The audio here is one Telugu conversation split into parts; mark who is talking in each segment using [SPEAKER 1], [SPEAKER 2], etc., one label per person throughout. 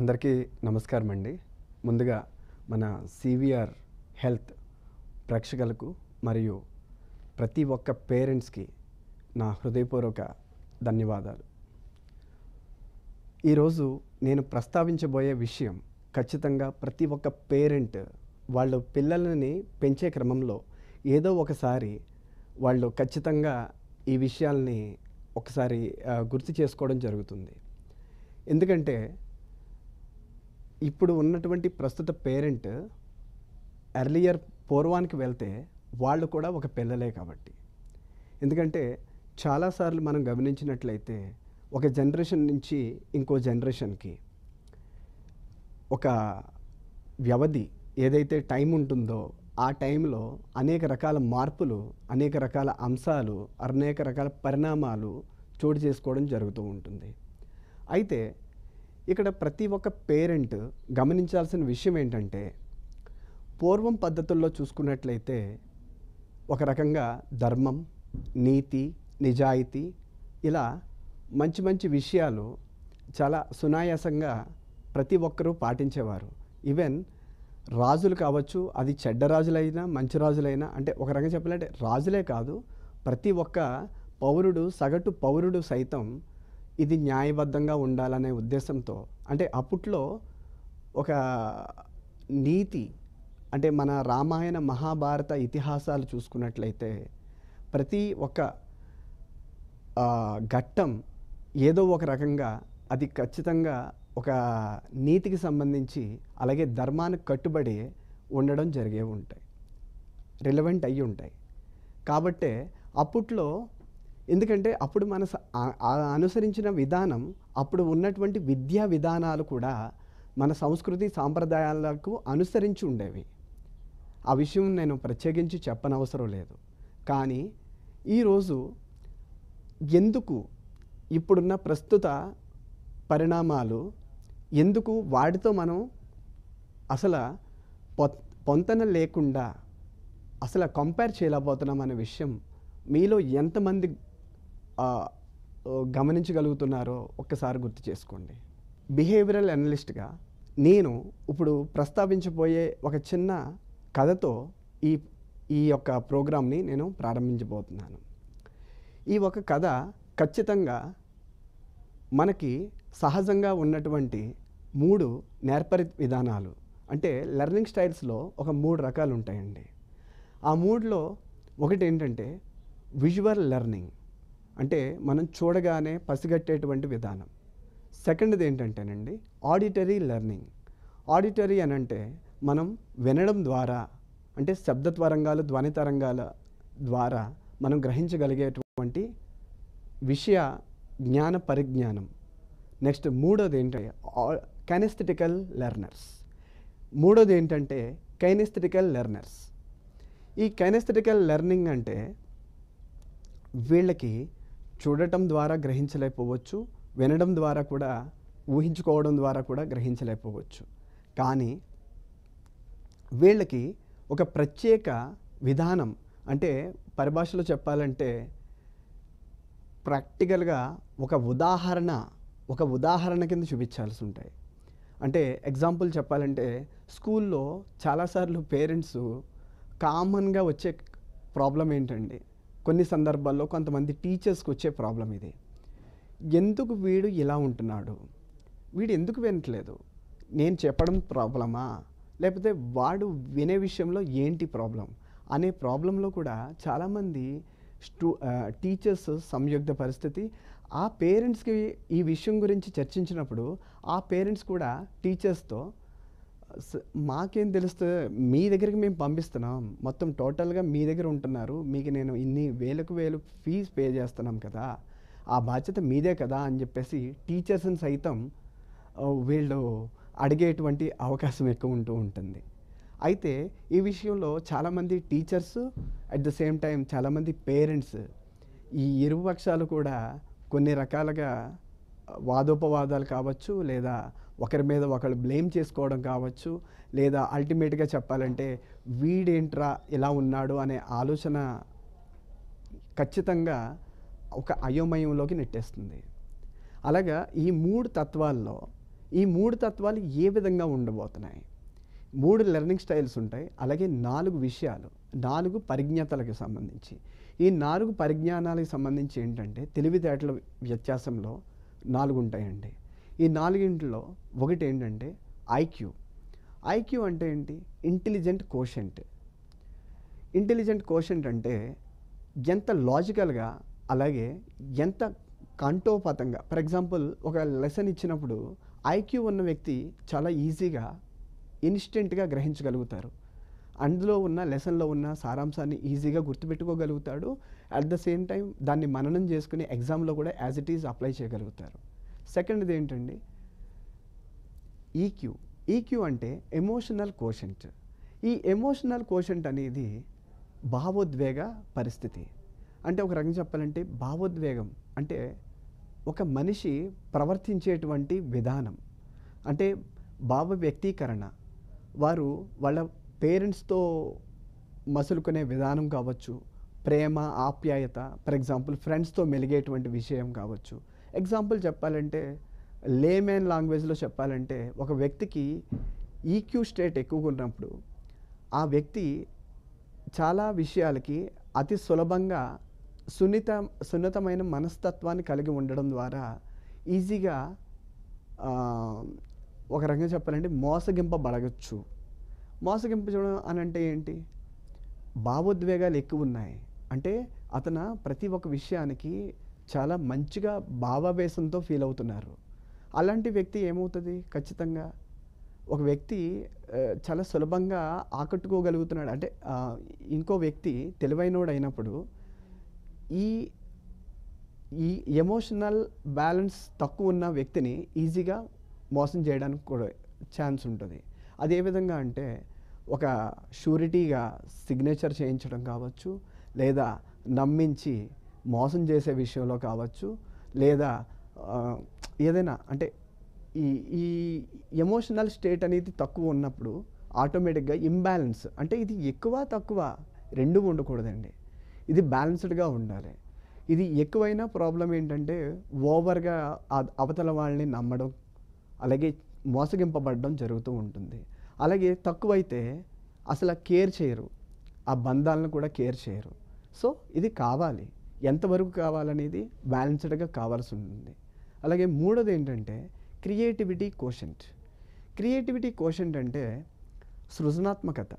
[SPEAKER 1] అందరికీ నమస్కారం అండి ముందుగా మన సివిఆర్ హెల్త్ ప్రేక్షకులకు మరియు ప్రతి ఒక్క పేరెంట్స్కి నా హృదయపూర్వక ధన్యవాదాలు ఈరోజు నేను ప్రస్తావించబోయే విషయం ఖచ్చితంగా ప్రతి ఒక్క పేరెంట్ వాళ్ళు పిల్లలని పెంచే క్రమంలో ఏదో ఒకసారి వాళ్ళు ఖచ్చితంగా ఈ విషయాల్ని ఒకసారి ఆ, గుర్తు చేసుకోవడం జరుగుతుంది ఎందుకంటే ఇప్పుడు ఉన్నటువంటి ప్రస్తుత పేరెంట్ ఎర్లియర్ పూర్వానికి వెళ్తే వాళ్ళు కూడా ఒక పిల్లలే కాబట్టి ఎందుకంటే చాలాసార్లు మనం గమనించినట్లయితే ఒక జనరేషన్ నుంచి ఇంకో జనరేషన్కి ఒక వ్యవధి ఏదైతే టైం ఉంటుందో ఆ టైంలో అనేక రకాల మార్పులు అనేక రకాల అంశాలు అనేక రకాల పరిణామాలు చోటు చేసుకోవడం జరుగుతూ ఉంటుంది అయితే ఇక్కడ ప్రతి ఒక్క పేరెంట్ గమనించాల్సిన విషయం ఏంటంటే పూర్వం పద్ధతుల్లో చూసుకున్నట్లయితే ఒక రకంగా ధర్మం నీతి నిజాయితీ ఇలా మంచి మంచి విషయాలు చాలా సునాయాసంగా ప్రతి ఒక్కరూ పాటించేవారు ఈవెన్ రాజులు కావచ్చు అది చెడ్డ రాజులైనా మంచి రాజులైనా అంటే ఒక రకంగా చెప్పాలంటే రాజులే కాదు ప్రతి ఒక్క పౌరుడు సగటు పౌరుడు సైతం ఇది న్యాయబద్ధంగా ఉండాలనే ఉద్దేశంతో అంటే అప్పట్లో ఒక నీతి అంటే మన రామాయణ మహాభారత ఇతిహాసాలు చూసుకున్నట్లయితే ప్రతి ఒక్క ఆ, ఘట్టం ఏదో ఒక రకంగా అది ఖచ్చితంగా ఒక నీతికి సంబంధించి అలాగే ధర్మానికి కట్టుబడి ఉండడం జరిగే ఉంటాయి రిలవెంట్ అయ్యి ఉంటాయి కాబట్టే అప్పట్లో ఎందుకంటే అప్పుడు మన స- ఆ- ఆ అనుసరించిన విధానం అప్పుడు ఉన్నటువంటి విద్యా విధానాలు కూడా మన సంస్కృతి సాంప్రదాయాలకు అనుసరించి ఉండేవి ఆ విషయం నేను ప్రత్యేకించి చెప్పనవసరం లేదు కానీ ఈరోజు ఎందుకు ఇప్పుడున్న ప్రస్తుత పరిణామాలు ఎందుకు వాటితో మనం అసలు పొ- పొంతన లేకుండా అసలు కంపేర్ చేయలేకపోతున్నాం అనే విషయం మీలో ఎంతమంది ఆ, ఓ, గమనించగలుగుతున్నారో ఒక్కసారి గుర్తు చేసుకోండి బిహేవియరల్ అనలిస్ట్గా నేను ఇప్పుడు ప్రస్తావించబోయే ఒక చిన్న కథతో ఈ ఈ యొక్క ప్రోగ్రామ్ని నేను ప్రారంభించబోతున్నాను ఈ ఒక కథ ఖచ్చితంగా మనకి సహజంగా ఉన్నటువంటి మూడు నేర్పరి విధానాలు అంటే లెర్నింగ్ స్టైల్స్లో ఒక మూడు రకాలు ఉంటాయండి ఆ మూడులో ఒకటి ఏంటంటే విజువల్ లెర్నింగ్ అంటే మనం చూడగానే పసిగట్టేటువంటి విధానం సెకండ్ది ఏంటంటేనండి ఆడిటరీ లెర్నింగ్ ఆడిటరీ అని అంటే మనం వినడం ద్వారా అంటే శబ్ద తరంగాలు ధ్వని తరంగాల ద్వారా మనం గ్రహించగలిగేటువంటి విషయ జ్ఞాన పరిజ్ఞానం నెక్స్ట్ మూడోది ఏంటంటే కైనెస్థెటికల్ లెర్నర్స్ మూడోది ఏంటంటే కైనెస్థెటికల్ లెర్నర్స్ ఈ కైనెస్థెటికల్ లెర్నింగ్ అంటే వీళ్ళకి చూడటం ద్వారా గ్రహించలేకపోవచ్చు వినడం ద్వారా కూడా ఊహించుకోవడం ద్వారా కూడా గ్రహించలేకపోవచ్చు కానీ వీళ్ళకి ఒక ప్రత్యేక విధానం అంటే పరిభాషలో చెప్పాలంటే ప్రాక్టికల్గా ఒక ఉదాహరణ ఒక ఉదాహరణ కింద చూపించాల్సి ఉంటాయి అంటే ఎగ్జాంపుల్ చెప్పాలంటే స్కూల్లో చాలాసార్లు పేరెంట్స్ కామన్గా వచ్చే ప్రాబ్లం ఏంటండి కొన్ని సందర్భాల్లో కొంతమంది టీచర్స్కి వచ్చే ప్రాబ్లం ఇది ఎందుకు వీడు ఇలా ఉంటున్నాడు వీడు ఎందుకు వినట్లేదు నేను చెప్పడం ప్రాబ్లమా లేకపోతే వాడు వినే విషయంలో ఏంటి ప్రాబ్లం అనే ప్రాబ్లంలో కూడా చాలామంది స్టూ టీచర్స్ సంయుక్త పరిస్థితి ఆ పేరెంట్స్కి ఈ విషయం గురించి చర్చించినప్పుడు ఆ పేరెంట్స్ కూడా టీచర్స్తో "స- మాకేం తెలుస్తుంది మీ దగ్గరికి మేము పంపిస్తున్నాం మొత్తం టోటల్గా మీ దగ్గర ఉంటున్నారు మీకు నేను ఇన్ని వేలకు వేలు ఫీజు పే చేస్తున్నాం కదా ఆ బాధ్యత మీదే కదా అని చెప్పేసి టీచర్స్ని సైతం ఆ, వీళ్ళు అడిగేటువంటి అవకాశం ఎక్కువ ఉంటూ ఉంటుంది అయితే ఈ విషయంలో చాలామంది teachers at the same time చాలామంది పేరెంట్స్ ఈ ఇరు పక్షాలు కూడా కొన్ని రకాలుగా వాదోపవాదాలు కావచ్చు లేదా ఒకరి మీద ఒకరు బ్లేమ్ చేసుకోవడం కావచ్చు లేదా అల్టిమేట్గా చెప్పాలంటే వీడేంట్రా ఇలా ఉన్నాడు అనే ఆలోచన ఖచ్చితంగా ఒక అయోమయంలోకి నెట్టేస్తుంది అలాగా ఈ మూడు తత్వాల్లో ఈ మూడు తత్వాలు ఏ విధంగా ఉండబోతున్నాయి మూడు లెర్నింగ్ స్టైల్స్ ఉంటాయి అలాగే నాలుగు విషయాలు నాలుగు పరిజ్ఞతలకు సంబంధించి ఈ నాలుగు పరిజ్ఞానాలకు సంబంధించి ఏంటంటే తెలివితేటల వ్యత్యాసంలో నాలుగు ఉంటాయండి ఈ నాలుగింటిలో ఒకటి ఏంటంటే ఐక్యూ ఐక్యూ అంటే ఏంటి ఇంటెలిజెంట్ కోషెంట్ ఇంటెలిజెంట్ కోషెంట్ అంటే ఎంత లాజికల్గా అలాగే ఎంత కంఠోపాతంగా ఫర్ ఎగ్జాంపుల్ ఒక లెసన్ ఇచ్చినప్పుడు ఐక్యూ ఉన్న వ్యక్తి చాలా ఈజీగా ఇన్స్టెంట్గా గ్రహించగలుగుతారు అందులో ఉన్న లెసన్లో ఉన్న సారాంశాన్ని ఈజీగా గుర్తుపెట్టుకోగలుగుతాడు అట్ ద సేమ్ టైం దాన్ని మననం చేసుకుని ఎగ్జామ్లో కూడా యాజ్ ఇట్ ఈజ్ అప్లై చేయగలుగుతారు సెకండ్ది ఏంటండి ఈక్యూ ఈక్యూ అంటే ఎమోషనల్ కోషెంట్ ఈ ఎమోషనల్ కోషెంట్ అనేది భావోద్వేగ పరిస్థితి అంటే ఒక రకంగా చెప్పాలంటే భావోద్వేగం అంటే ఒక మనిషి ప్రవర్తించేటువంటి విధానం అంటే భావ వ్యక్తీకరణ వారు వాళ్ళ పేరెంట్స్తో మసులుకునే విధానం కావచ్చు ప్రేమ ఆప్యాయత ఫర్ ఎగ్జాంపుల్ ఫ్రెండ్స్తో మెలిగేటువంటి విషయం కావచ్చు ఎగ్జాంపుల్ చెప్పాలంటే లేమెన్ లాంగ్వేజ్లో చెప్పాలంటే ఒక వ్యక్తికి ఈక్యూ స్టేట్ ఎక్కువగా ఉన్నప్పుడు ఆ వ్యక్తి చాలా విషయాలకి అతి సులభంగా సున్నిత సున్నితమైన మనస్తత్వాన్ని కలిగి ఉండడం ద్వారా ఈజీగా ఆ, ఒక రకంగా చెప్పాలంటే మోసగింపబడగచ్చు మోసగింపడం అని అంటే ఏంటి భావోద్వేగాలు ఎక్కువ ఉన్నాయి అంటే అతను ప్రతి ఒక్క విషయానికి చాలా మంచిగా భావావేశంతో ఫీల్ అవుతున్నారు అలాంటి వ్యక్తి ఏమవుతుంది ఖచ్చితంగా ఒక వ్యక్తి ఆ, చాలా సులభంగా ఆకట్టుకోగలుగుతున్నాడు అంటే ఆ, ఇంకో వ్యక్తి తెలివైనోడు అయినప్పుడు ఈ ఈ ఎమోషనల్ బ్యాలెన్స్ తక్కువ ఉన్న వ్యక్తిని ఈజీగా మోసం చేయడానికి కూడా ఛాన్స్ ఉంటుంది అది ఏ విధంగా అంటే ఒక షూరిటీగా సిగ్నేచర్ చేయించడం కావచ్చు లేదా నమ్మించి మోసం చేసే విషయంలో కావచ్చు లేదా ఆ, ఏదైనా అంటే ఈ ఈ ఎమోషనల్ స్టేట్ అనేది తక్కువ ఉన్నప్పుడు ఆటోమేటిక్గా ఇంబ్యాలెన్స్ అంటే ఇది ఎక్కువ తక్కువ రెండు ఉండకూడదండి ఇది బ్యాలెన్స్డ్గా ఉండాలి ఇది ఎక్కువైనా ప్రాబ్లం ఏంటంటే ఓవర్గా ఆ- అవతల వాళ్ళని నమ్మడం అలాగే మోసగింపబడడం జరుగుతూ ఉంటుంది అలాగే తక్కువైతే అసలు కేర్ చేయరు ఆ బంధాలను కూడా కేర్ చేయరు సో ఇది కావాలి ఎంతవరకు కావాలనేది బ్యాలెన్స్డ్గా కావాల్సి ఉంటుంది అలాగే మూడోది ఏంటంటే క్రియేటివిటీ కోషెంట్ క్రియేటివిటీ కోషెంట్ అంటే సృజనాత్మకత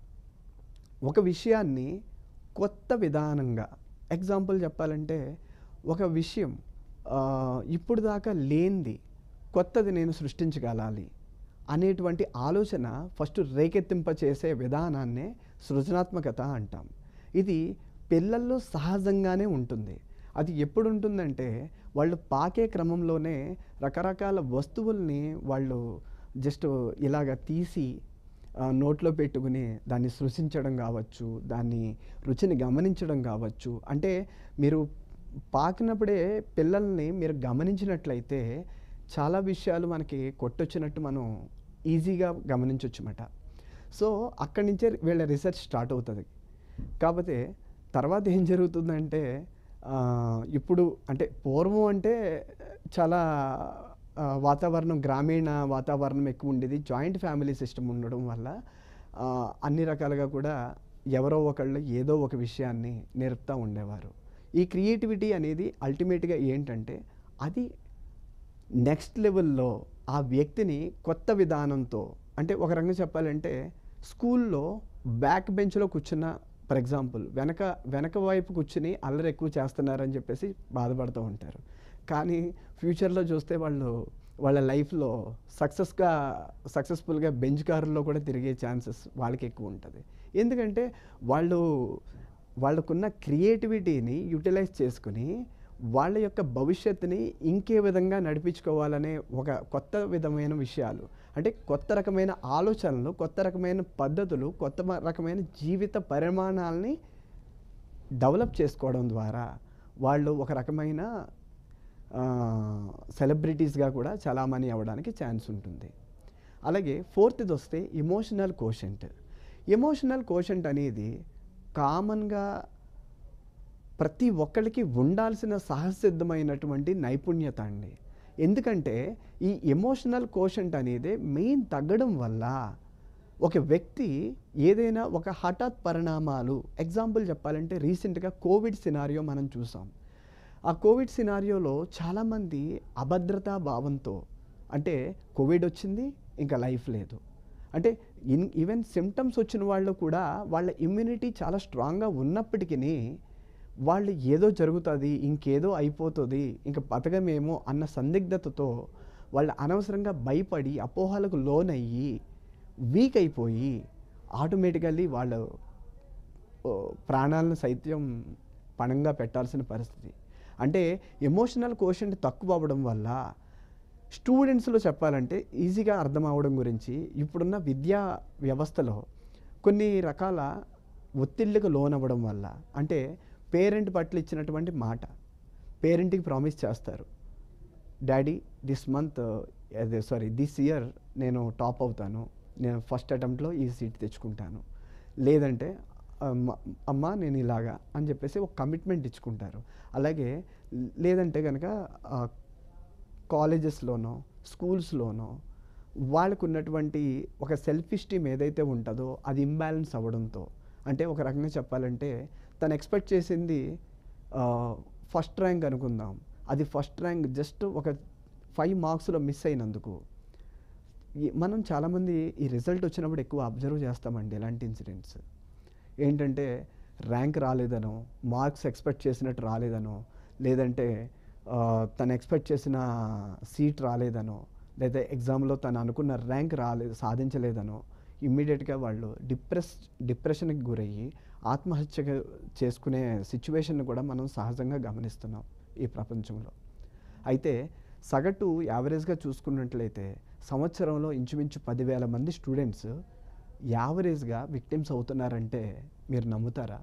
[SPEAKER 1] ఒక విషయాన్ని కొత్త విధానంగా ఎగ్జాంపుల్ చెప్పాలంటే ఒక విషయం ఆ, ఇప్పుడు దాకా లేనిది కొత్తది నేను సృష్టించగలాలి అనేటువంటి ఆలోచన ఫస్ట్ రేకెత్తింప చేసే విధానాన్నే సృజనాత్మకత అంటాం ఇది పిల్లల్లో సహజంగానే ఉంటుంది అది ఎప్పుడు ఉంటుందంటే వాళ్ళు పాకే క్రమంలోనే రకరకాల వస్తువుల్ని వాళ్ళు జస్ట్ ఇలాగ తీసి ఆ, నోట్లో పెట్టుకుని దాన్ని సృష్టించడం కావచ్చు దాన్ని రుచిని గమనించడం కావచ్చు అంటే మీరు పాకినప్పుడే పిల్లల్ని మీరు గమనించినట్లయితే చాలా విషయాలు మనకి కొట్టొచ్చినట్టు మనం ఈజీగా గమనించవచ్చుమాట సో అక్కడి నుంచే వీళ్ళ రీసెర్చ్ స్టార్ట్ అవుతుంది కాకపోతే తర్వాత ఏం జరుగుతుందంటే ఆ, ఇప్పుడు అంటే పూర్వం అంటే చాలా ఆ, వాతావరణం గ్రామీణ వాతావరణం ఎక్కువ ఉండేది జాయింట్ ఫ్యామిలీ సిస్టమ్ ఉండడం వల్ల ఆ, అన్ని రకాలుగా కూడా ఎవరో ఒకళ్ళు ఏదో ఒక విషయాన్ని నేర్పుతూ ఉండేవారు ఈ క్రియేటివిటీ అనేది అల్టిమేట్గా ఏంటంటే అది నెక్స్ట్ లెవెల్లో ఆ వ్యక్తిని కొత్త విధానంతో అంటే ఒక రకంగా చెప్పాలంటే స్కూల్లో బ్యాక్ బెంచ్లో కూర్చున్న ఫర్ ఎగ్జాంపుల్ వెనక వెనక వైపు కూర్చుని అల్లరి ఎక్కువ చేస్తున్నారని చెప్పేసి బాధపడుతూ ఉంటారు కానీ ఫ్యూచర్లో చూస్తే వాళ్ళు వాళ్ళ లైఫ్లో సక్సెస్గా సక్సెస్ఫుల్గా బెంచ్ కారుల్లో కూడా తిరిగే ఛాన్సెస్ వాళ్ళకి ఎక్కువ ఉంటుంది ఎందుకంటే వాళ్ళు వాళ్ళకున్న క్రియేటివిటీని యూటిలైజ్ చేసుకుని వాళ్ళ యొక్క భవిష్యత్తుని ఇంకే విధంగా నడిపించుకోవాలనే ఒక కొత్త విధమైన విషయాలు అంటే కొత్త రకమైన ఆలోచనలు కొత్త రకమైన పద్ధతులు కొత్త మ- రకమైన జీవిత పరిమాణాలని డెవలప్ చేసుకోవడం ద్వారా వాళ్ళు ఒక రకమైన సెలబ్రిటీస్గా కూడా చాలామణి అవ్వడానికి ఛాన్స్ ఉంటుంది అలాగే ఫోర్త్ది వస్తే ఇమోషనల్ కోషెంట్ ఎమోషనల్ కోషెంట్ అనేది కామన్గా ప్రతి ఒక్కరికి ఉండాల్సిన సహసిద్ధమైనటువంటి నైపుణ్యత అండి ఎందుకంటే ఈ ఎమోషనల్ కోషంట్ అనేది మెయిన్ తగ్గడం వల్ల ఒక వ్యక్తి ఏదైనా ఒక హఠాత్ పరిణామాలు ఎగ్జాంపుల్ చెప్పాలంటే రీసెంట్గా కోవిడ్ సినారియో మనం చూసాం ఆ కోవిడ్ సినారియోలో చాలామంది అభద్రతా భావంతో అంటే కోవిడ్ వచ్చింది ఇంకా లైఫ్ లేదు అంటే ఇన్ ఈవెన్ సిమ్టమ్స్ వచ్చిన వాళ్ళు కూడా వాళ్ళ ఇమ్యూనిటీ చాలా స్ట్రాంగ్గా ఉన్నప్పటికీ వాళ్ళు ఏదో జరుగుతుంది ఇంకేదో అయిపోతుంది ఇంక బతకమేమో అన్న సందిగ్ధతతో వాళ్ళు అనవసరంగా భయపడి అపోహలకు లోనయ్యి వీక్ అయిపోయి ఆటోమేటికల్లీ వాళ్ళు ఓ, ప్రాణాలను సైత్యం పణంగా పెట్టాల్సిన పరిస్థితి అంటే ఎమోషనల్ కోషంట్ తక్కువ అవ్వడం వల్ల స్టూడెంట్స్లో చెప్పాలంటే ఈజీగా అర్థం అవ్వడం గురించి ఇప్పుడున్న విద్యా వ్యవస్థలో కొన్ని రకాల ఒత్తిళ్ళకు లోనవ్వడం వల్ల అంటే పేరెంట్ పట్ల ఇచ్చినటువంటి మాట పేరెంట్కి ప్రామిస్ చేస్తారు డాడీ దిస్ మంత్ అదే సారీ దిస్ ఇయర్ నేను టాప్ అవుతాను నేను ఫస్ట్ అటెంప్ట్లో ఈ సీట్ తెచ్చుకుంటాను లేదంటే అమ్మ అమ్మ నేను ఇలాగా అని చెప్పేసి ఒక కమిట్మెంట్ ఇచ్చుకుంటారు అలాగే లేదంటే కనుక కాలేజెస్లోనో స్కూల్స్లోనో వాళ్ళకు ఉన్నటువంటి ఒక సెల్ఫ్ ఇస్టీమ్ ఏదైతే ఉంటుందో అది ఇంబ్యాలెన్స్ అవ్వడంతో అంటే ఒక రకంగా చెప్పాలంటే తను ఎక్స్పెక్ట్ చేసింది ఫస్ట్ ర్యాంక్ అనుకుందాం అది ఫస్ట్ ర్యాంక్ జస్ట్ ఒక ఫైవ్ మార్క్స్లో మిస్ అయినందుకు ఈ- మనం చాలామంది ఈ రిజల్ట్ వచ్చినప్పుడు ఎక్కువ అబ్జర్వ్ చేస్తామండి ఇలాంటి ఇన్సిడెంట్స్ ఏంటంటే ర్యాంక్ రాలేదనో మార్క్స్ ఎక్స్పెక్ట్ చేసినట్టు రాలేదనో లేదంటే ఆ, తను ఎక్స్పెక్ట్ చేసిన సీట్ రాలేదనో లేదా ఎగ్జామ్లో తను అనుకున్న ర్యాంక్ రాలేదు సాధించలేదనో ఇమ్మీడియట్గా వాళ్ళు డిప్రెస్ డిప్రెషన్కి గురయ్యి ఆత్మహత్య చేసుకునే సిచ్యువేషన్ కూడా మనం సహజంగా గమనిస్తున్నాం ఈ ప్రపంచంలో అయితే సగటు యావరేజ్గా చూసుకున్నట్లయితే సంవత్సరంలో ఇంచుమించు పదివేల మంది స్టూడెంట్స్ యావరేజ్గా విక్టిమ్స్ అవుతున్నారంటే మీరు నమ్ముతారా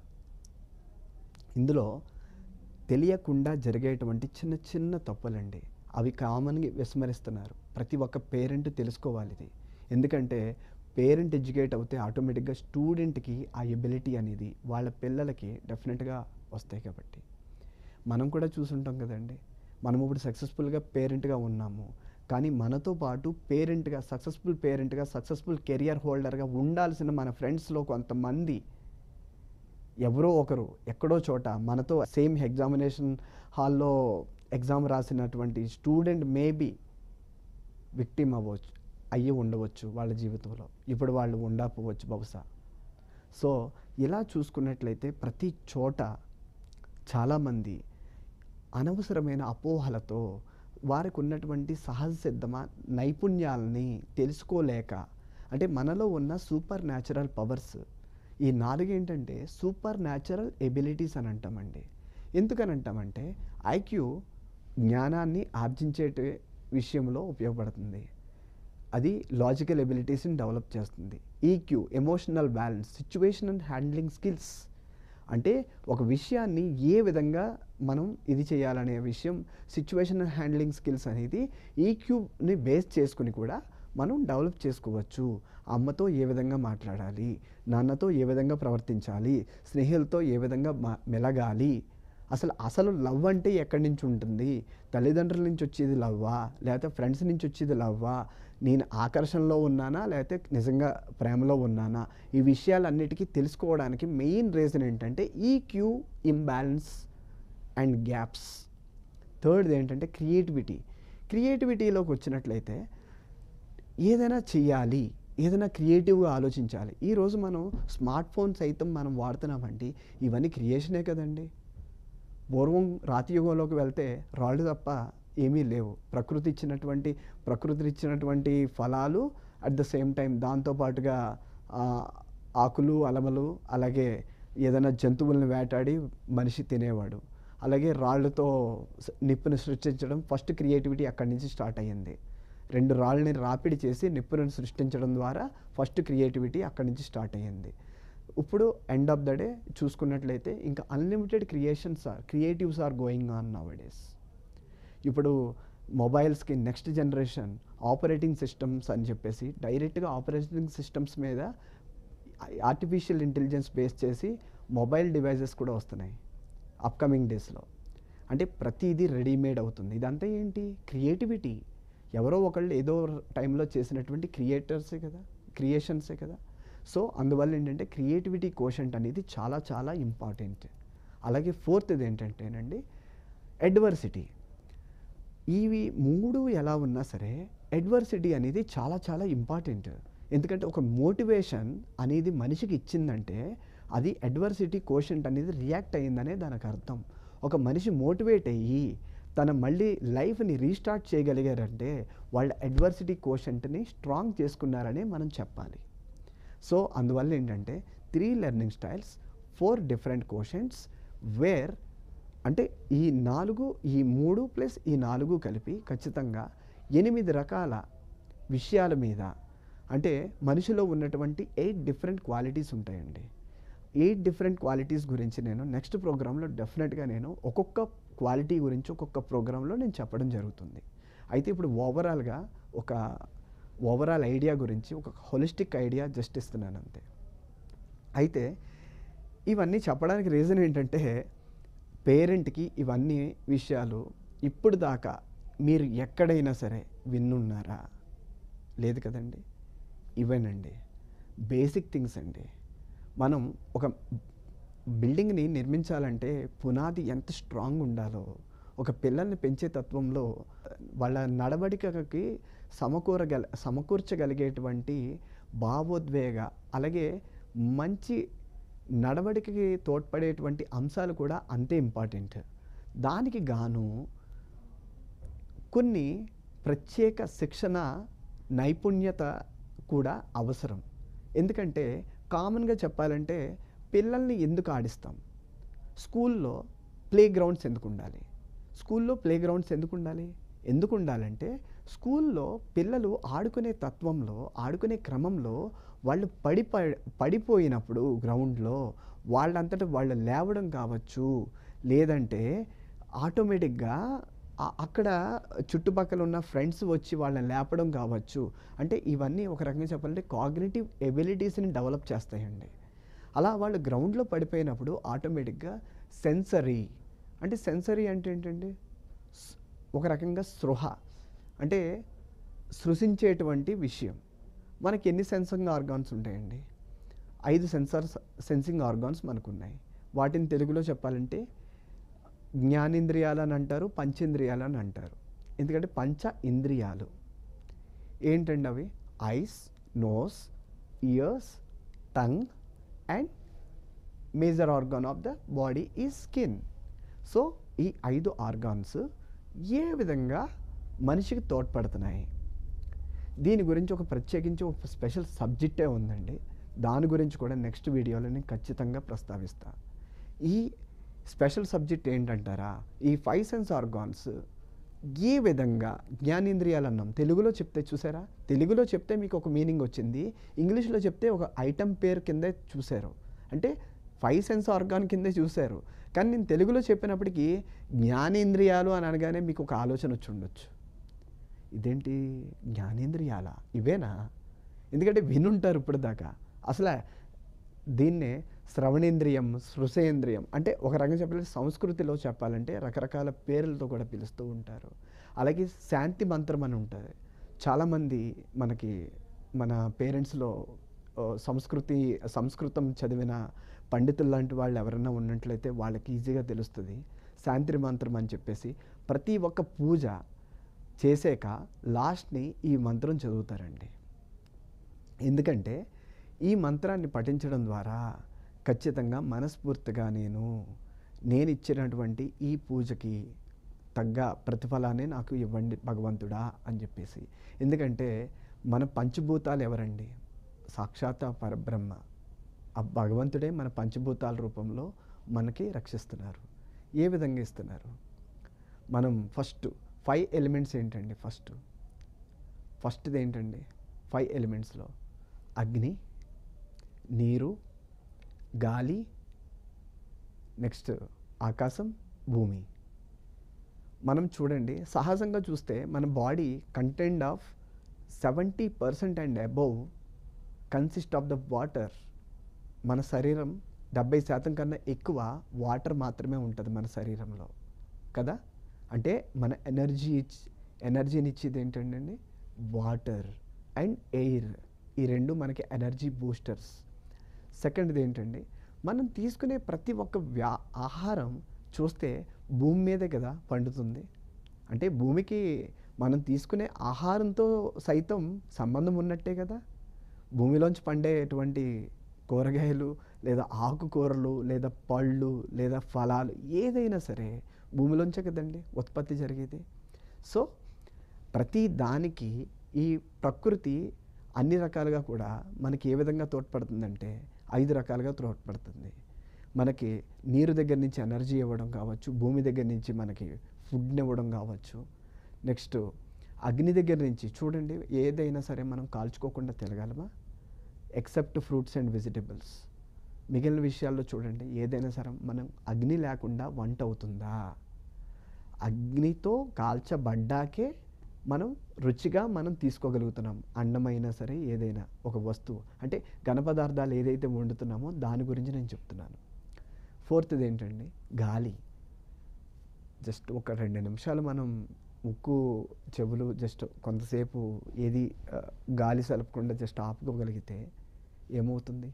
[SPEAKER 1] ఇందులో తెలియకుండా జరిగేటువంటి చిన్న చిన్న తప్పులండి అవి కామన్గా విస్మరిస్తున్నారు ప్రతి ఒక్క పేరెంట్ తెలుసుకోవాలి ఇది ఎందుకంటే పేరెంట్ ఎడ్యుకేట్ అవుతే ఆటోమేటిక్గా స్టూడెంట్కి ఆ ఎబిలిటీ అనేది వాళ్ళ పిల్లలకి డెఫినెట్గా వస్తాయి కాబట్టి మనం కూడా చూసుంటాం కదండి మనం ఇప్పుడు సక్సెస్ఫుల్గా పేరెంట్గా ఉన్నాము కానీ మనతో పాటు పేరెంట్గా సక్సెస్ఫుల్ పేరెంట్గా సక్సెస్ఫుల్ కెరియర్ హోల్డర్గా ఉండాల్సిన మన ఫ్రెండ్స్లో కొంతమంది ఎవరో ఒకరు ఎక్కడో చోట మనతో సేమ్ ఎగ్జామినేషన్ హాల్లో ఎగ్జామ్ రాసినటువంటి స్టూడెంట్ మేబీ విక్టిమ్ అవ్వచ్చు అయ్యి ఉండవచ్చు వాళ్ళ జీవితంలో ఇప్పుడు వాళ్ళు ఉండకపోవచ్చు బహుశా సో ఇలా చూసుకున్నట్లయితే ప్రతి చోట చాలామంది అనవసరమైన అపోహలతో వారికి ఉన్నటువంటి సహజ సిద్ధమ నైపుణ్యాలని తెలుసుకోలేక అంటే మనలో ఉన్న సూపర్ న్యాచురల్ పవర్స్ ఈ నాలుగు ఏంటంటే సూపర్ న్యాచురల్ ఎబిలిటీస్ అని అంటామండి ఎందుకని అంటామంటే ఐక్యూ జ్ఞానాన్ని ఆర్జించే విషయంలో ఉపయోగపడుతుంది అది లాజికల్ ఎబిలిటీస్ని డెవలప్ చేస్తుంది EQ emotional balance situation and handling skills అంటే ఒక విషయాన్ని ఏ విధంగా మనం ఇది చేయాలనే విషయం సిచ్యువేషన్ అండ్ హ్యాండ్లింగ్ స్కిల్స్ అనేది ఈక్యూని బేస్ చేసుకుని కూడా మనం డెవలప్ చేసుకోవచ్చు అమ్మతో ఏ విధంగా మాట్లాడాలి నాన్నతో ఏ విధంగా ప్రవర్తించాలి స్నేహితులతో ఏ విధంగా మా- మెలగాలి అసలు అసలు లవ్ అంటే ఎక్కడి నుంచి ఉంటుంది తల్లిదండ్రుల నుంచి వచ్చేది లవ్వా లేకపోతే ఫ్రెండ్స్ నుంచి వచ్చేది లవ్వా నేను ఆకర్షణలో ఉన్నానా లేకపోతే నిజంగా ప్రేమలో ఉన్నానా ఈ విషయాలన్నిటికీ తెలుసుకోవడానికి మెయిన్ రీజన్ ఏంటంటే EQ imbalance and gaps third ఏంటంటే క్రియేటివిటీ క్రియేటివిటీలోకి వచ్చినట్లయితే ఏదైనా చెయ్యాలి ఏదైనా క్రియేటివ్గా ఆలోచించాలి ఈరోజు మనం స్మార్ట్ ఫోన్ సైతం మనం వాడుతున్నామండి ఇవన్నీ క్రియేషనే కదండి పూర్వం రాతి యుగంలోకి వెళ్తే రాళ్ళు తప్ప ఏమీ లేవు ప్రకృతి ఇచ్చినటువంటి ప్రకృతి ఇచ్చినటువంటి ఫలాలు అట్ ద సేమ్ టైం దాంతోపాటుగా ఆ, ఆకులు అలమలు అలాగే ఏదైనా జంతువులను వేటాడి మనిషి తినేవాడు అలాగే రాళ్ళతో స- నిప్పును సృష్టించడం ఫస్ట్ క్రియేటివిటీ అక్కడి నుంచి స్టార్ట్ అయ్యింది రెండు రాళ్ళని రాపిడి చేసి నిప్పును సృష్టించడం ద్వారా ఫస్ట్ క్రియేటివిటీ అక్కడి నుంచి స్టార్ట్ అయ్యింది ఇప్పుడు ఎండ్ ఆఫ్ ద డే చూసుకున్నట్లయితే ఇంకా unlimited creations are creatives are going on now days ఇప్పుడు మొబైల్స్కి నెక్స్ట్ జనరేషన్ ఆపరేటింగ్ సిస్టమ్స్ అని చెప్పేసి డైరెక్ట్గా ఆపరేటింగ్ సిస్టమ్స్ మీద ఆర్టిఫిషియల్ ఇంటెలిజెన్స్ బేస్ చేసి మొబైల్ డివైజెస్ కూడా వస్తున్నాయి అప్కమింగ్ డేస్లో అంటే ప్రతిదీ రెడీమేడ్ అవుతుంది ఇదంతా ఏంటి క్రియేటివిటీ ఎవరో ఒకళ్ళు ఏదో టైంలో చేసినటువంటి క్రియేటర్సే కదా క్రియేషన్సే కదా సో అందువల్ల ఏంటంటే క్రియేటివిటీ కోషంట్ అనేది చాలా చాలా ఇంపార్టెంట్ అలాగే ఫోర్త్ది ఏంటంటేనండి అడ్వర్సిటీ ఇవి మూడు ఎలా ఉన్నా సరే అడ్వర్సిటీ అనేది చాలా చాలా ఇంపార్టెంట్ ఎందుకంటే ఒక మోటివేషన్ అనేది మనిషికి ఇచ్చిందంటే అది అడ్వర్సిటీ కోషంట్ అనేది రియాక్ట్ అయ్యిందనే దానికి అర్థం ఒక మనిషి మోటివేట్ అయ్యి తన మళ్ళీ లైఫ్ని రీస్టార్ట్ చేయగలిగారంటే వాళ్ళ అడ్వర్సిటీ కోషంట్ని స్ట్రాంగ్ చేసుకున్నారని మనం చెప్పాలి సో అందువల్ల ఏంటంటే three learning styles four different quotients where అంటే ఈ నాలుగు ఈ మూడు ప్లస్ ఈ నాలుగు కలిపి ఖచ్చితంగా ఎనిమిది రకాల విషయాల మీద అంటే మనిషిలో ఉన్నటువంటి ఎయిట్ డిఫరెంట్ క్వాలిటీస్ ఉంటాయండి ఎయిట్ డిఫరెంట్ క్వాలిటీస్ గురించి నేను నెక్స్ట్ ప్రోగ్రాంలో డెఫినెట్గా నేను ఒక్కొక్క క్వాలిటీ గురించి ఒక్కొక్క ప్రోగ్రాంలో నేను చెప్పడం జరుగుతుంది అయితే ఇప్పుడు ఓవరాల్గా ఒక ఓవరాల్ ఐడియా గురించి ఒక హోలిస్టిక్ ఐడియా జస్ట్ ఇస్తున్నాను అంతే అయితే ఇవన్నీ చెప్పడానికి రీజన్ ఏంటంటే పేరెంట్కి ఇవన్నీ విషయాలు ఇప్పుడు దాకా మీరు ఎక్కడైనా సరే విన్నున్నారా లేదు కదండి ఇవేనండి బేసిక్ థింగ్స్ అండి మనం ఒక బిల్డింగ్ని నిర్మించాలంటే పునాది ఎంత స్ట్రాంగ్ ఉండాలో ఒక పిల్లల్ని పెంచే తత్వంలో వాళ్ళ నడవడికకి సమకూరగల సమకూర్చగలిగేటువంటి భావోద్వేగ అలాగే మంచి నడవడికకి తోడ్పడేటువంటి అంశాలు కూడా అంతే ఇంపార్టెంట్ దానికి గాను కొన్ని ప్రత్యేక శిక్షణ నైపుణ్యత కూడా అవసరం ఎందుకంటే కామన్గా చెప్పాలంటే పిల్లల్ని ఎందుకు ఆడిస్తాం స్కూల్లో ప్లే గ్రౌండ్స్ ఎందుకు ఉండాలి స్కూల్లో ప్లే గ్రౌండ్స్ ఎందుకు ఉండాలి ఎందుకు ఉండాలంటే స్కూల్లో పిల్లలు ఆడుకునే తత్వంలో ఆడుకునే క్రమంలో వాళ్ళు పడిపో పడిపోయినప్పుడు గ్రౌండ్లో వాళ్ళంతటా వాళ్ళు లేవడం కావచ్చు లేదంటే ఆటోమేటిక్గా ఆ- అక్కడ చుట్టుపక్కల ఉన్న ఫ్రెండ్స్ వచ్చి వాళ్ళని లేపడం కావచ్చు అంటే ఇవన్నీ ఒక రకంగా చెప్పాలంటే కాగ్నేటివ్ ఎబిలిటీస్ని డెవలప్ చేస్తాయండి అలా వాళ్ళు గ్రౌండ్లో పడిపోయినప్పుడు ఆటోమేటిక్గా సెన్సరీ అంటే సెన్సరీ అంటే ఏంటండి స్- ఒక రకంగా స్పృహ అంటే సృశించేటువంటి విషయం మనకి ఎన్ని సెన్సింగ్ ఆర్గాన్స్ ఉంటాయండి ఐదు సెన్సార్స్ సెన్సింగ్ ఆర్గాన్స్ మనకు ఉన్నాయి వాటిని తెలుగులో చెప్పాలంటే జ్ఞానేంద్రియాలు అని అంటారు పంచేంద్రియాలు అని అంటారు ఎందుకంటే పంచ ఇంద్రియాలు ఏంటండి అవి eyes nose ears tongue and major organ of the body ఈ స్కిన్ సో ఈ ఐదు ఆర్గాన్స్ ఏ విధంగా మనిషికి తోడ్పడుతున్నాయి దీని గురించి ఒక ప్రత్యేకించి ఒక స్పెషల్ సబ్జెక్టే ఉందండి దాని గురించి కూడా నెక్స్ట్ వీడియోలో నేను ఖచ్చితంగా ప్రస్తావిస్తా ఈ స్పెషల్ సబ్జెక్ట్ ఏంటంటారా ఈ ఫైవ్ సెన్స్ ఆర్గాన్స్ ఏ విధంగా జ్ఞానేంద్రియాలు అన్నాం తెలుగులో చెప్తే చూసారా తెలుగులో చెప్తే మీకు ఒక మీనింగ్ వచ్చింది ఇంగ్లీష్లో చెప్తే ఒక ఐటమ్ పేరు కిందే చూశారు అంటే ఫైవ్ సెన్స్ ఆర్గాన్ కిందే చూశారు కానీ నేను తెలుగులో చెప్పినప్పటికీ జ్ఞానేంద్రియాలు అని అనగానే మీకు ఒక ఆలోచన వచ్చి ఉండొచ్చు ఇదేంటి జ్ఞానేంద్రియాల ఇవేనా ఎందుకంటే వినుంటారు ఇప్పుడు దాకా అసలు దీన్నే శ్రవణేంద్రియం స్పృశేంద్రియం అంటే ఒక రకంగా చెప్పాలంటే సంస్కృతిలో చెప్పాలంటే రకరకాల పేర్లతో కూడా పిలుస్తూ ఉంటారు అలాగే శాంతి మంత్రం అని ఉంటుంది చాలామంది మనకి మన పేరెంట్స్లో ఓ, సంస్కృతి సంస్కృతం చదివిన పండితులు లాంటి వాళ్ళు ఎవరైనా ఉన్నట్లయితే వాళ్ళకి ఈజీగా తెలుస్తుంది శాంతి మంత్రం అని చెప్పేసి ప్రతి ఒక్క పూజ చేసాక లాస్ట్ని ఈ మంత్రం చదువుతారండి ఎందుకంటే ఈ మంత్రాన్ని పఠించడం ద్వారా ఖచ్చితంగా మనస్ఫూర్తిగా నేను నేను ఇచ్చినటువంటి ఈ పూజకి తగ్గ ప్రతిఫలాన్ని నాకు ఇవ్వండి భగవంతుడా అని చెప్పేసి ఎందుకంటే మన పంచభూతాలు ఎవరండి సాక్షాత్ ఆ పరబ్రహ్మ ఆ భగవంతుడే మన పంచభూతాల రూపంలో మనకి రక్షిస్తున్నారు ఏ విధంగా ఇస్తున్నారు మనం ఫస్ట్ ఫైవ్ ఎలిమెంట్స్ ఏంటండి ఫస్ట్ ఫస్ట్ది ఏంటండి ఫైవ్ ఎలిమెంట్స్లో అగ్ని నీరు గాలి నెక్స్ట్ ఆకాశం భూమి మనం చూడండి సహజంగా చూస్తే మన body content of seventy percent and above consist of the water మన శరీరం డెబ్బై శాతం కన్నా ఎక్కువ వాటర్ మాత్రమే ఉంటుంది మన శరీరంలో కదా అంటే మన ఎనర్జీ ఇచ్ ఎనర్జీని ఇచ్చేది ఏంటంటే వాటర్ అండ్ ఎయిర్ ఈ రెండు మనకి ఎనర్జీ బూస్టర్స్ సెకండ్ది ఏంటండి మనం తీసుకునే ప్రతి ఒక్క వ్యా ఆహారం చూస్తే భూమి మీదే కదా పండుతుంది అంటే భూమికి మనం తీసుకునే ఆహారంతో సైతం సంబంధం ఉన్నట్టే కదా భూమిలోంచి పండేటువంటి కూరగాయలు లేదా ఆకుకూరలు లేదా పళ్ళు లేదా ఫలాలు ఏదైనా సరే భూమిలోంచే కదండి ఉత్పత్తి జరిగేది సో ప్రతి దానికి ఈ ప్రకృతి అన్ని రకాలుగా కూడా మనకి ఏ విధంగా తోడ్పడుతుందంటే ఐదు రకాలుగా తోడ్పడుతుంది మనకి నీరు దగ్గర నుంచి ఎనర్జీ ఇవ్వడం కావచ్చు భూమి దగ్గర నుంచి మనకి ఫుడ్ని ఇవ్వడం కావచ్చు నెక్స్ట్ అగ్ని దగ్గర నుంచి చూడండి ఏదైనా సరే మనం కాల్చుకోకుండా తిరగలమా ఎక్సెప్ట్ ఫ్రూట్స్ అండ్ వెజిటబుల్స్ మిగిలిన విషయాల్లో చూడండి ఏదైనా సరే మనం అగ్ని లేకుండా వంట అవుతుందా అగ్నితో కాల్చబడ్డాకే మనం రుచిగా మనం తీసుకోగలుగుతున్నాం అన్నమైనా సరే ఏదైనా ఒక వస్తువు అంటే ఘన పదార్థాలు ఏదైతే వండుతున్నామో దాని గురించి నేను చెప్తున్నాను ఫోర్త్ది ఏంటండి గాలి జస్ట్ ఒక రెండు నిమిషాలు మనం ముక్కు చెవులు జస్ట్ కొంతసేపు ఏది ఆ, గాలి సలపకుండా జస్ట్ ఆపుకోగలిగితే ఏమవుతుంది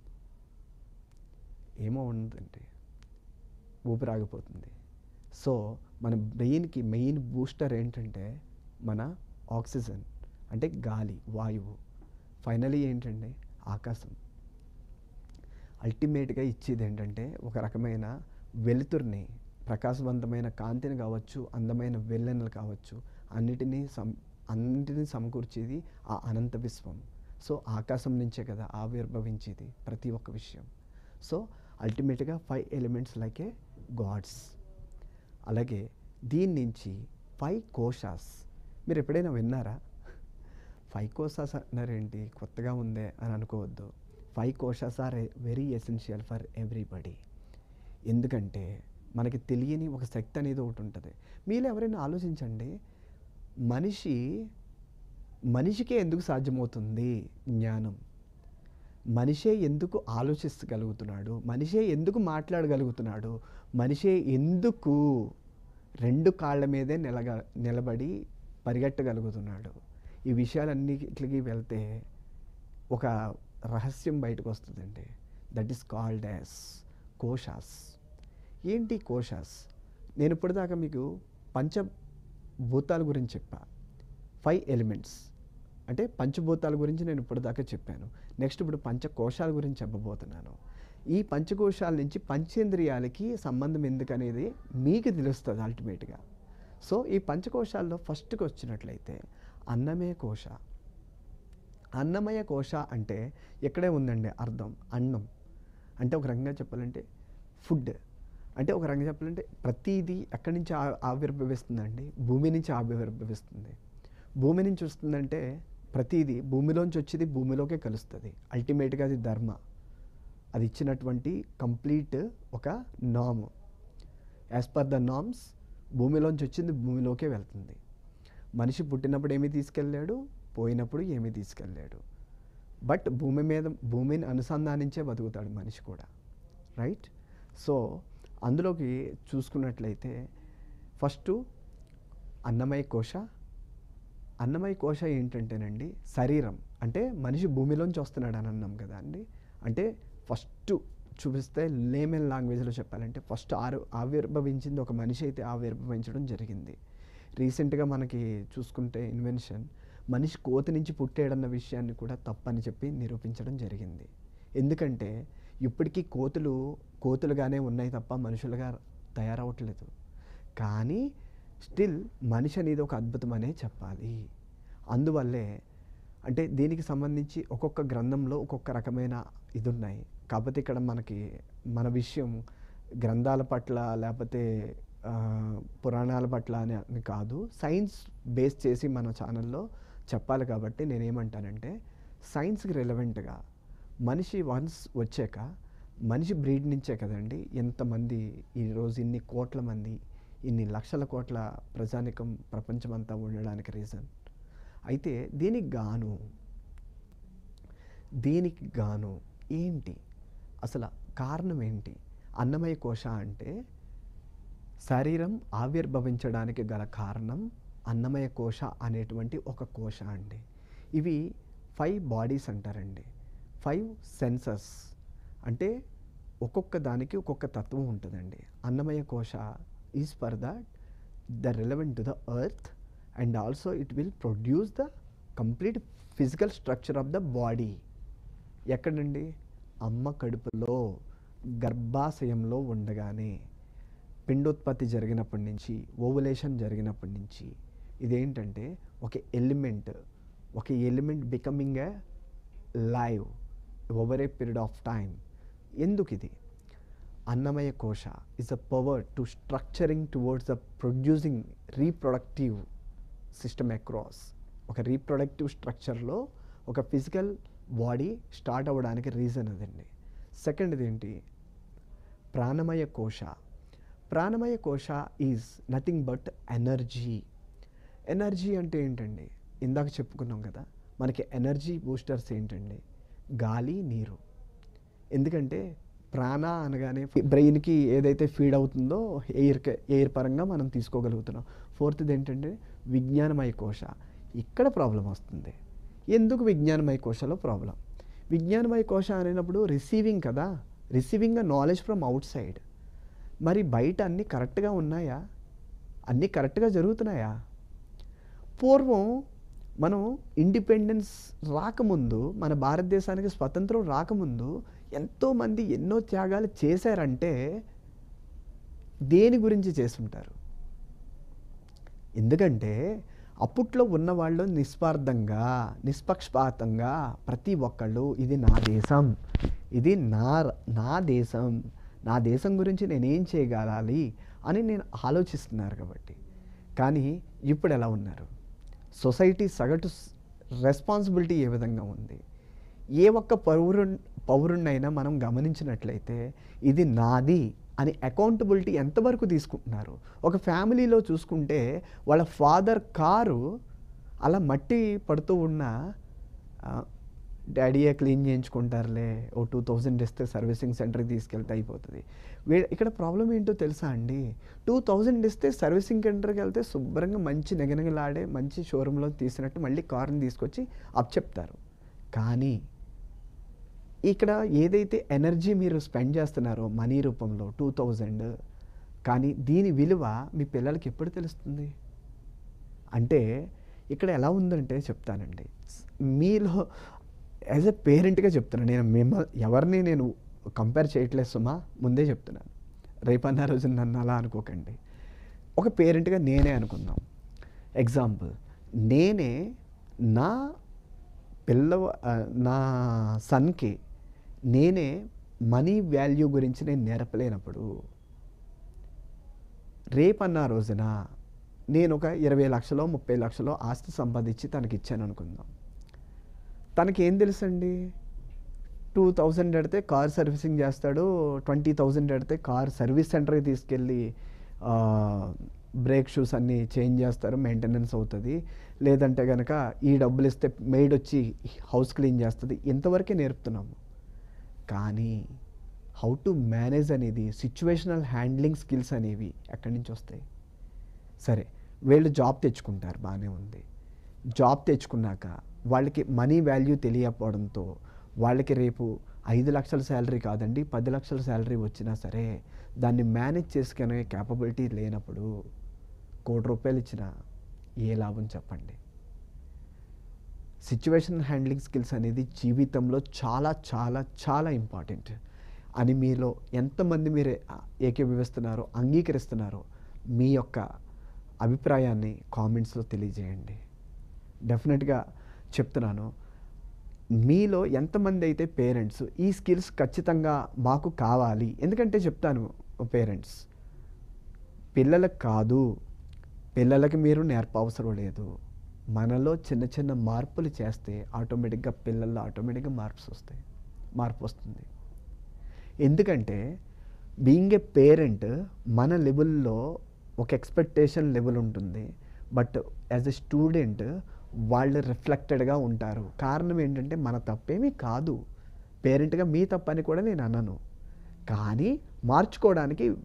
[SPEAKER 1] ఏమో ఉండదండి ఊపిరాగిపోతుంది సో మన బ్రెయిన్కి మెయిన్ బూస్టర్ ఏంటంటే మన ఆక్సిజన్ అంటే గాలి వాయువు ఫైనలీ ఏంటంటే ఆకాశం అల్టిమేట్గా ఇచ్చేది ఏంటంటే ఒక రకమైన వెలుతురిని ప్రకాశవంతమైన కాంతిని కావచ్చు అందమైన వెల్లెనలు కావచ్చు అన్నిటినీ సమ అన్నిటినీ సమకూర్చేది ఆ అనంత విశ్వం సో ఆకాశం నుంచే కదా ఆవిర్భవించేది ప్రతి ఒక్క విషయం సో అల్టిమేట్గా five elements like a gods అలాగే దీని నుంచి ఫైవ్ కోషాస్ మీరు ఎప్పుడైనా విన్నారా ఫైవ్ కోషాస్ అన్నారేంటి కొత్తగా ఉందే అని అనుకోవద్దు ఫైవ్ కోషాస్ are very essential for everybody ఎందుకంటే మనకి తెలియని ఒక శక్తి అనేది ఒకటి ఉంటుంది మీరు ఎవరైనా ఆలోచించండి మనిషి మనిషికే ఎందుకు సాధ్యమవుతుంది జ్ఞానం మనిషే ఎందుకు ఆలోచించగలుగుతున్నాడు మనిషే ఎందుకు మాట్లాడగలుగుతున్నాడు మనిషే ఎందుకు రెండు కాళ్ళ మీదే నిలగ నిలబడి పరిగెట్టగలుగుతున్నాడు ఈ విషయాలన్నిటికి వెళ్తే ఒక రహస్యం బయటకు వస్తుందండి దట్ ఈస్ కాల్డ్ యాజ్ కోషాస్ ఏంటి కోషాస్ నేను ఇప్పటిదాకా మీకు పంచభూతాల గురించి చెప్పా ఫైవ్ ఎలిమెంట్స్ అంటే పంచభూతాల గురించి నేను ఇప్పటిదాకా చెప్పాను నెక్స్ట్ ఇప్పుడు పంచకోశాల గురించి చెప్పబోతున్నాను ఈ పంచకోశాల నుంచి పంచేంద్రియాలకి సంబంధం ఎందుకనేది మీకు తెలుస్తుంది అల్టిమేట్గా సో ఈ పంచకోశాల్లో ఫస్ట్కి వచ్చినట్లయితే అన్నమే కోశ అన్నమయ కోశ అంటే ఇక్కడే ఉందండి అర్థం అన్నం అంటే ఒక రకంగా చెప్పాలంటే ఫుడ్ అంటే ఒక రకంగా చెప్పాలంటే ప్రతిదీ ఎక్కడి నుంచి ఆ- ఆవిర్భవిస్తుందండి భూమి నుంచి ఆవిర్భవిస్తుంది భూమి నుంచి వస్తుందంటే ప్రతిదీ భూమిలోంచి వచ్చేది భూమిలోకే కలుస్తుంది అల్టిమేట్గా అది ధర్మ అది ఇచ్చినటువంటి కంప్లీట్ ఒక నామ్ యాజ్ పర్ ద నామ్స్ భూమిలోంచి వచ్చింది భూమిలోకే వెళ్తుంది మనిషి పుట్టినప్పుడు ఏమీ తీసుకెళ్ళాడు పోయినప్పుడు ఏమీ తీసుకెళ్ళాడు బట్ భూమి మీద భూమిని అనుసంధానించే బతుకుతాడు మనిషి కూడా రైట్ సో అందులోకి చూసుకున్నట్లయితే ఫస్ట్ అన్నమయ కోశ అన్నమయ కోశ ఏంటంటేనండి శరీరం అంటే మనిషి భూమిలోంచి వస్తున్నాడు అని అన్నాం కదా అండి అంటే ఫస్ట్ చూపిస్తే లేమెన్ లాంగ్వేజ్లో చెప్పాలంటే ఫస్ట్ ఆరు ఆవిర్భవించింది ఒక మనిషి అయితే ఆవిర్భవించడం జరిగింది రీసెంట్గా మనకి చూసుకుంటే ఇన్వెన్షన్ మనిషి కోతి నుంచి పుట్టాడన్న విషయాన్ని కూడా తప్పని చెప్పి నిరూపించడం జరిగింది ఎందుకంటే ఇప్పటికీ కోతులు కోతులుగానే ఉన్నాయి తప్ప మనుషులుగా తయారవట్లేదు కానీ స్టిల్ మనిషి అనేది ఒక అద్భుతం అనే చెప్పాలి అందువల్లే అంటే దీనికి సంబంధించి ఒక్కొక్క గ్రంథంలో ఒక్కొక్క రకమైన ఇది ఉన్నాయి కాకపోతే ఇక్కడ మనకి మన విషయం గ్రంథాల పట్ల లేకపోతే ఆ, పురాణాల పట్ల అని అని కాదు సైన్స్ బేస్ చేసి మన ఛానల్లో చెప్పాలి కాబట్టి నేనేమంటానంటే సైన్స్కి రిలవెంట్గా మనిషి వన్స్ వచ్చాక మనిషి బ్రీడ్ నుంచే కదండి ఎంతమంది ఈరోజు ఇన్ని కోట్ల మంది ఇన్ని లక్షల కోట్ల ప్రజానికం ప్రపంచమంతా ఉండడానికి రీజన్ అయితే దీనికి గాను దీనికి గాను ఏంటి అసలు కారణం ఏంటి అన్నమయ కోశ అంటే శరీరం ఆవిర్భవించడానికి గల కారణం అన్నమయ కోశ అనేటువంటి ఒక కోశ అండి ఇవి ఫైవ్ బాడీస్ అంటారండి ఫైవ్ సెన్సస్ అంటే ఒక్కొక్క దానికి ఒక్కొక్క తత్వం ఉంటుందండి అన్నమయ కోశ is for that the relevant to the earth and also it will produce the complete physical structure of the body ఎక్కడండి అమ్మ కడుపులో గర్భాశయంలో ఉండగానే పిండోత్పత్తి జరిగినప్పటి నుంచి ఓవులేషన్ జరిగినప్పటి నుంచి ఇదేంటంటే ఒక ఎలిమెంట్ ఒక element becoming a live over a period of time ఎందుకు ఇది అన్నమయ కోశ is a power to structuring towards the producing reproductive system across ఒక రీప్రొడక్టివ్ స్ట్రక్చర్లో ఒక ఫిజికల్ బాడీ స్టార్ట్ అవ్వడానికి రీజన్ అదండి సెకండ్ ఏంటి ప్రాణమయ కోశ ప్రాణమయ కోశ is nothing but energy energy అంటే ఏంటండి ఇందాక చెప్పుకున్నాం కదా మనకి ఎనర్జీ బూస్టర్స్ ఏంటండి గాలి నీరు ఎందుకంటే ప్రాణ అనగానే బ్రెయిన్కి ఏదైతే ఫీడ్ అవుతుందో ఎయిర్ ఎయిర్ పరంగా మనం తీసుకోగలుగుతున్నాం ఫోర్త్ది ఏంటంటే విజ్ఞానమయ కోశ ఇక్కడ ప్రాబ్లం వస్తుంది ఎందుకు విజ్ఞానమయ కోశలో ప్రాబ్లం విజ్ఞానమయ కోశ అనేటప్పుడు రిసీవింగ్ కదా receiving a knowledge from outside మరి బయట అన్నీ కరెక్ట్గా ఉన్నాయా అన్నీ కరెక్ట్గా జరుగుతున్నాయా పూర్వం మనం ఇండిపెండెన్స్ రాకముందు మన భారతదేశానికి స్వతంత్రం రాకముందు ఎంతోమంది ఎన్నో త్యాగాలు చేశారంటే దేని గురించి చేసుంటారు ఎందుకంటే అప్పట్లో ఉన్నవాళ్ళు నిస్వార్థంగా నిష్పక్షపాతంగా ప్రతి ఒక్కళ్ళు ఇది నా దేశం ఇది నా నా దేశం నా దేశం గురించి నేనేం చేయగలాలి అని నేను ఆలోచిస్తున్నారు కాబట్టి కానీ ఇప్పుడు ఎలా ఉన్నారు సొసైటీ సగటు రెస్పాన్సిబిలిటీ ఏ విధంగా ఉంది ఏ ఒక్క పౌరు పౌరుణ్ణైనా మనం గమనించినట్లయితే ఇది నాది అని అకౌంటబిలిటీ ఎంతవరకు తీసుకుంటున్నారు ఒక ఫ్యామిలీలో చూసుకుంటే వాళ్ళ ఫాదర్ కారు అలా మట్టి పడుతూ ఉన్న ఆ, డాడీయే క్లీన్ చేయించుకుంటారులే ఓ టూ థౌజండ్ ఇస్తే సర్వీసింగ్ సెంటర్కి తీసుకెళ్తే అయిపోతుంది వీ ఇక్కడ ప్రాబ్లం ఏంటో తెలుసా అండి టూ థౌజండ్ ఇస్తే సర్వీసింగ్ సెంటర్కి వెళ్తే శుభ్రంగా మంచి నెగనగలాడే మంచి షోరూంలో తీసినట్టు మళ్ళీ కార్ని తీసుకొచ్చి అప్ చెప్తారు కానీ ఇక్కడ ఏదైతే ఎనర్జీ మీరు స్పెండ్ చేస్తున్నారో మనీ రూపంలో టూ థౌజండ్ కానీ దీని విలువ మీ పిల్లలకి ఎప్పుడు తెలుస్తుంది అంటే ఇక్కడ ఎలా ఉందంటే చెప్తానండి మీలో యాజ్ ఎ పేరెంట్గా చెప్తున్నాను నేను మిమ్మల్ని ఎవరిని నేను కంపేర్ చేయట్లేదు సుమా ముందే చెప్తున్నాను రేపన్న రోజు నన్ను అలా అనుకోకండి ఒక పేరెంట్గా నేనే అనుకుందాం ఎగ్జాంపుల్ నేనే నా పిల్ల ఆ, నా సన్కి నేనే మనీ వాల్యూ గురించి నేను నేర్పలేనప్పుడు రేపన్న రోజున నేను ఒక ఇరవై లక్షలో ముప్పై లక్షలో ఆస్తి సంపాదించి తనకి ఇచ్చాను అనుకుందాం తనకి ఏం తెలుసండి టూ థౌజండ్ పెడితే కార్ సర్వీసింగ్ చేస్తాడు ట్వంటీ థౌజండ్ పెడితే కార్ సర్వీస్ సెంటర్కి తీసుకెళ్ళి బ్రేక్ షూస్ అన్నీ చేంజ్ చేస్తారు మెయింటెనెన్స్ అవుతుంది లేదంటే కనుక ఈ డబ్బులు ఇస్తే మెయిడ్ వచ్చి హౌస్ క్లీన్ చేస్తుంది ఇంతవరకే నేర్పుతున్నాము కానీ హౌ టు మేనేజ్ అనేది సిచ్యువేషనల్ హ్యాండ్లింగ్ స్కిల్స్ అనేవి ఎక్కడి నుంచి వస్తాయి సరే వీళ్ళు జాబ్ తెచ్చుకుంటారు బాగానే ఉంది జాబ్ తెచ్చుకున్నాక వాళ్ళకి మనీ వాల్యూ తెలియకపోవడంతో వాళ్ళకి రేపు ఐదు లక్షల శాలరీ కాదండి పది లక్షల శాలరీ వచ్చినా సరే దాన్ని మేనేజ్ చేసుకునే క్యాపబిలిటీ లేనప్పుడు కోటి రూపాయలు ఇచ్చినా ఏ లాభం చెప్పండి సిచ్యువేషన్ హ్యాండ్లింగ్ స్కిల్స్ అనేది జీవితంలో చాలా చాలా చాలా ఇంపార్టెంట్ అని మీలో ఎంతమంది మీరు ఏకీభవిస్తున్నారో అంగీకరిస్తున్నారో మీ యొక్క అభిప్రాయాన్ని కామెంట్స్లో తెలియజేయండి డెఫినెట్గా చెప్తున్నాను మీలో ఎంతమంది అయితే పేరెంట్స్ ఈ స్కిల్స్ ఖచ్చితంగా మాకు కావాలి ఎందుకంటే చెప్తాను పేరెంట్స్ పిల్లలకు కాదు పిల్లలకి మీరు నేర్పవసరం లేదు మనలో చిన్న చిన్న మార్పులు చేస్తే ఆటోమేటిక్గా పిల్లల్లో ఆటోమేటిక్గా మార్ప్స్ వస్తాయి మార్పు వస్తుంది ఎందుకంటే బీయింగ్ ఏ పేరెంట్ మన లెవెల్లో ఒక ఎక్స్పెక్టేషన్ లెవెల్ ఉంటుంది బట్ యాజ్ ఎ స్టూడెంట్ వాళ్ళు రిఫ్లెక్టెడ్గా ఉంటారు కారణం ఏంటంటే మన తప్పేమీ కాదు పేరెంట్గా మీ తప్పని కూడా నేను అన్నాను కానీ మార్చుకోవడానికి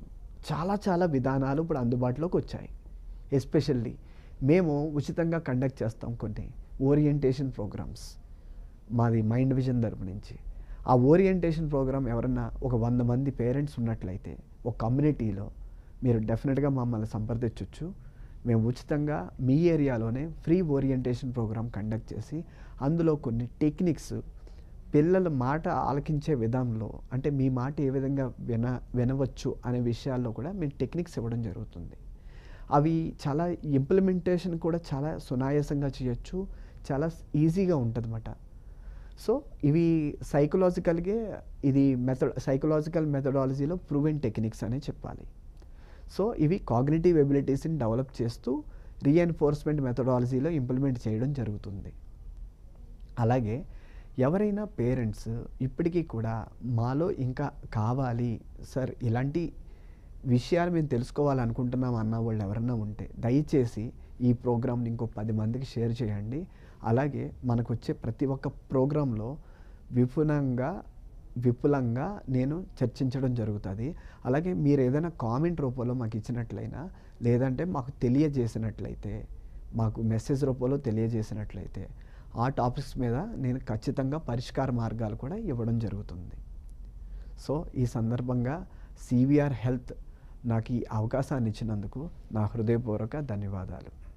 [SPEAKER 2] చాలా చాలా విధానాలు ఇప్పుడు అందుబాటులోకి వచ్చాయి ఎస్పెషల్లీ మేము ఉచితంగా కండక్ట్ చేస్తాం కొన్ని ఓరియంటేషన్ ప్రోగ్రామ్స్ మాది మైండ్ విజన్ తరపు నుంచి ఆ ఓరియంటేషన్ ప్రోగ్రామ్ ఎవరన్నా ఒక వంద మంది పేరెంట్స్ ఉన్నట్లయితే ఒక కమ్యూనిటీలో మీరు డెఫినెట్గా మమ్మల్ని సంప్రదించవచ్చు మేము ఉచితంగా మీ ఏరియాలోనే ఫ్రీ ఓరియంటేషన్ ప్రోగ్రామ్ కండక్ట్ చేసి అందులో కొన్ని టెక్నిక్స్ పిల్లల మాట ఆలకించే విధానంలో అంటే మీ మాట ఏ విధంగా విన వినవచ్చు అనే విషయాల్లో కూడా మేము టెక్నిక్స్ ఇవ్వడం జరుగుతుంది అవి చాలా ఇంప్లిమెంటేషన్ కూడా చాలా సునాయాసంగా చేయొచ్చు చాలా ఈజీగా ఉంటుందన్నమాట సో ఇవి సైకలాజికల్గా ఇది మెథడ్ సైకలాజికల్ మెథడాలజీలో ప్రూవెన్ టెక్నిక్స్ అనే చెప్పాలి సో ఇవి కాగ్నిటివ్ ఎబిలిటీస్ని డెవలప్ చేస్తూ రీఎన్ఫోర్స్మెంట్ మెథడాలజీలో ఇంప్లిమెంట్ చేయడం జరుగుతుంది అలాగే ఎవరైనా పేరెంట్స్ ఇప్పటికీ కూడా మాలో ఇంకా కావాలి సార్ ఇలాంటి విషయాలు మేము తెలుసుకోవాలనుకుంటున్నాం అన్న వాళ్ళు ఎవరన్నా ఉంటే దయచేసి ఈ ప్రోగ్రామ్ని ఇంకో పది మందికి షేర్ చేయండి అలాగే మనకు వచ్చే ప్రతి ఒక్క ప్రోగ్రాంలో విపులంగా విపులంగా నేను చర్చించడం జరుగుతుంది అలాగే మీరు ఏదైనా కామెంట్ రూపంలో మాకు ఇచ్చినట్లయినా లేదంటే మాకు తెలియజేసినట్లయితే మాకు మెసేజ్ రూపంలో తెలియజేసినట్లయితే ఆ టాపిక్స్ మీద నేను ఖచ్చితంగా పరిష్కార మార్గాలు కూడా ఇవ్వడం జరుగుతుంది సో ఈ సందర్భంగా సివిఆర్ హెల్త్ నాకు ఈ అవకాశాన్ని ఇచ్చినందుకు నా హృదయపూర్వక ధన్యవాదాలు